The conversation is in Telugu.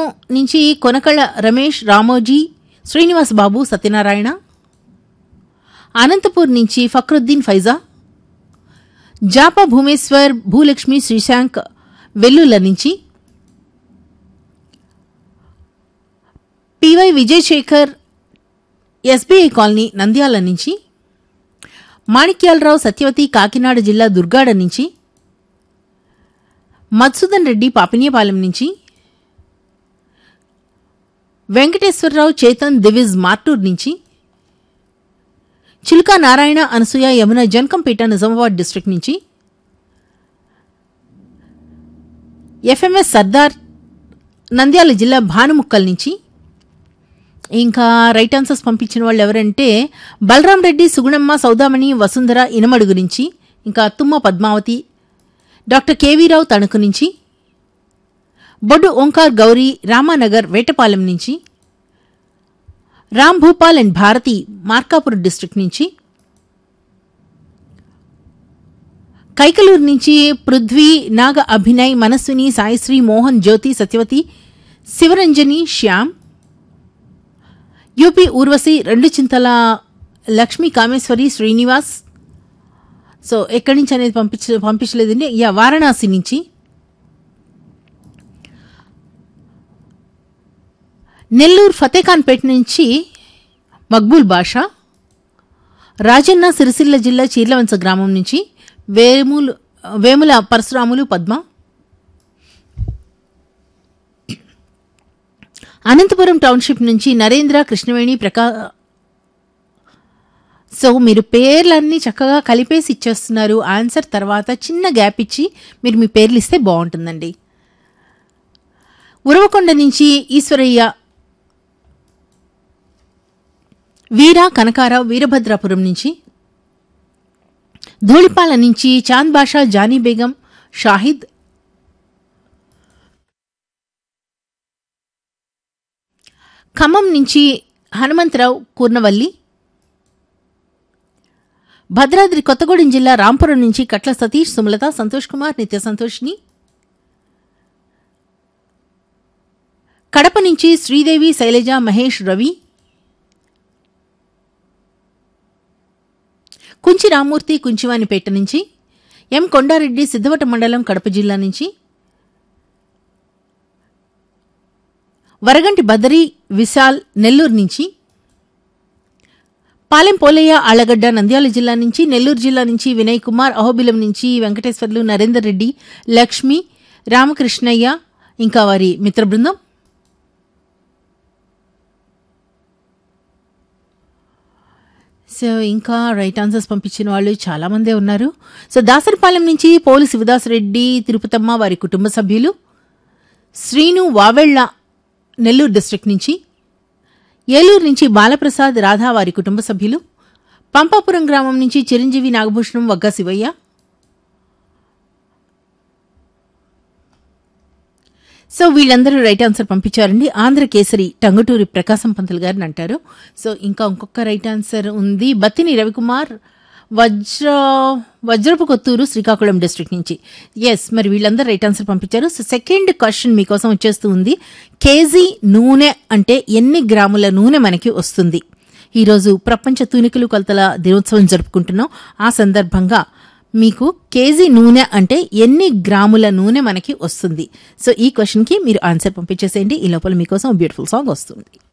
నుంచి కొనకళ్ళ రమేష్ రామోజీ శ్రీనివాస్ బాబు సత్యనారాయణ అనంతపూర్ నుంచి ఫక్రుద్దీన్ ఫైజా జాపా భూమేశ్వర్ భూలక్ష్మి శ్రీశాంక్ వెల్లుల నుంచి PY Vijayashekar SBI colony Nandyala నుంచి మాణిక్యాలరావు సత్యవతి కాకినాడ జిల్లా దుర్గాడ నుంచి మధుసూదన్ రెడ్డి పాపినియపాలెం నుంచి వెంకటేశ్వరరావు చేతన్ దివిజ్ మార్టూర్ నుంచి చిలుక నారాయణ అనసూయ యమున జనకంపేట నిజామాబాద్ డిస్ట్రిక్ట్ నుంచి ఎఫ్ఎంఎస్ సర్దార్ నంద్యాల జిల్లా భానుముక్కల్ నుంచి ఇంకా రైట్ ఆన్సర్స్ పంపించిన వాళ్ళు ఎవరంటే బలరాం రెడ్డి సుగుణమ్మ సౌదామణి వసుంధర ఇనమడు గురించి ఇంకా తుమ్మ పద్మావతి డాక్టర్ కేవీరావు తణుకు నుంచి బొడ్డు ఓంకార్ గౌరీ రామానగర్ వేటపాలెం నుంచి రామ్ భూపాల్ అండ్ భారతి మార్కాపురం డిస్ట్రిక్ట్ నుంచి కైకలూరు నుంచి పృథ్వీ నాగ అభినయ్ మనస్విని సాయిశ్రీ మోహన్ జ్యోతి సత్యవతి శివరంజని శ్యామ్ యూపీ ఊర్వశి రెండు చింతల లక్ష్మీ కామేశ్వరి శ్రీనివాస్ సో ఎక్కడి నుంచి అనేది పంపించ పంపించలేదండి యా వారణాసి నుంచి నెల్లూరు ఫతేఖాన్పేట నుంచి మక్బూల్ బాషా రాజన్న సిరిసిల్ల జిల్లా చీర్లవంచ గ్రామం నుంచి వేములు వేముల పరశురాములు పద్మ అనంతపురం టౌన్షిప్ నుంచి నరేంద్ర కృష్ణవేణి ప్రకా సో మీరు పేర్లన్నీ చక్కగా కలిపేసి ఇచ్చేస్తున్నారు ఆన్సర్ తర్వాత చిన్న గ్యాప్ ఇచ్చి మీరు మీ పేర్లు ఇస్తే బాగుంటుందండి ఉరవకొండ నుంచి ఈశ్వరయ్య వీర కనకారావు వీరభద్రాపురం నుంచి ధూళిపాల నుంచి చాంద్ బాషా జానీ బేగం షాహిద్ ఖమ్మం నుంచి హనుమంతరావు కూర్నవల్లి భద్రాద్రి కొత్తగూడెం జిల్లా రాంపురం నుంచి కట్ల సతీష్ సుమలత సంతోష్ కుమార్ నిత్య సంతోష్ని కడప నుంచి శ్రీదేవి శైలజ మహేష్ రవి కుంచి రామూర్తి కుంచివానిపేట నుంచి ఎం కొండారెడ్డి సిద్ధవట మండలం కడప జిల్లా నుంచి వరగంటి బదరి విశాల్ నెల్లూరు నుంచి పాలెం పోలయ్య ఆళ్లగడ్డ నంద్యాల జిల్లా నుంచి నెల్లూరు జిల్లా నుంచి వినయ్ కుమార్ అహోబిలం నుంచి వెంకటేశ్వర్లు నరేందర్ రెడ్డి లక్ష్మి రామకృష్ణయ్య ఇంకా వారి మిత్ర బృందం సో ఇంకా రైట్ ఆన్సర్స్ పంపించిన వాళ్ళు చాలా మందే ఉన్నారు సో దాసరిపాలెం నుంచి పోలు శివదాసరెడ్డి తిరుపతమ్మ వారి కుటుంబ సభ్యులు శ్రీను వావెళ్ల నెల్లూరు డిస్ట్రిక్ట్ నుంచి ఏలూరు నుంచి బాలప్రసాద్ రాధా వారి కుటుంబ సభ్యులు పంపాపురం గ్రామం నుంచి చిరంజీవి నాగభూషణం వగ్గా శివయ్య సో వీళ్ళందరూ రైట్ ఆన్సర్ పంపించారండి ఆంధ్ర కేసరి టంగుటూరి ప్రకాశం పంతులు గారిని అంటారు సో ఇంకా ఇంకొక రైట్ ఆన్సర్ ఉంది బత్తిని రవికుమార్ వజ్ర వజ్రపు కొత్తూరు శ్రీకాకుళం డిస్ట్రిక్ట్ నుంచి ఎస్ మరి వీళ్ళందరూ రైట్ ఆన్సర్ పంపించారు సో సెకండ్ క్వశ్చన్ మీకోసం వచ్చేస్తూ ఉంది కేజీ నూనె అంటే ఎన్ని గ్రాముల నూనె మనకి వస్తుంది ఈరోజు ప్రపంచ తూనికలు కొలతల దినోత్సవం జరుపుకుంటున్నాం ఆ సందర్భంగా మీకు కేజీ నూనె అంటే ఎన్ని గ్రాముల నూనె మనకి వస్తుంది సో ఈ క్వశ్చన్కి మీరు ఆన్సర్ పంపించేసేయండి ఈ లోపల మీకోసం బ్యూటిఫుల్ సాంగ్ వస్తుంది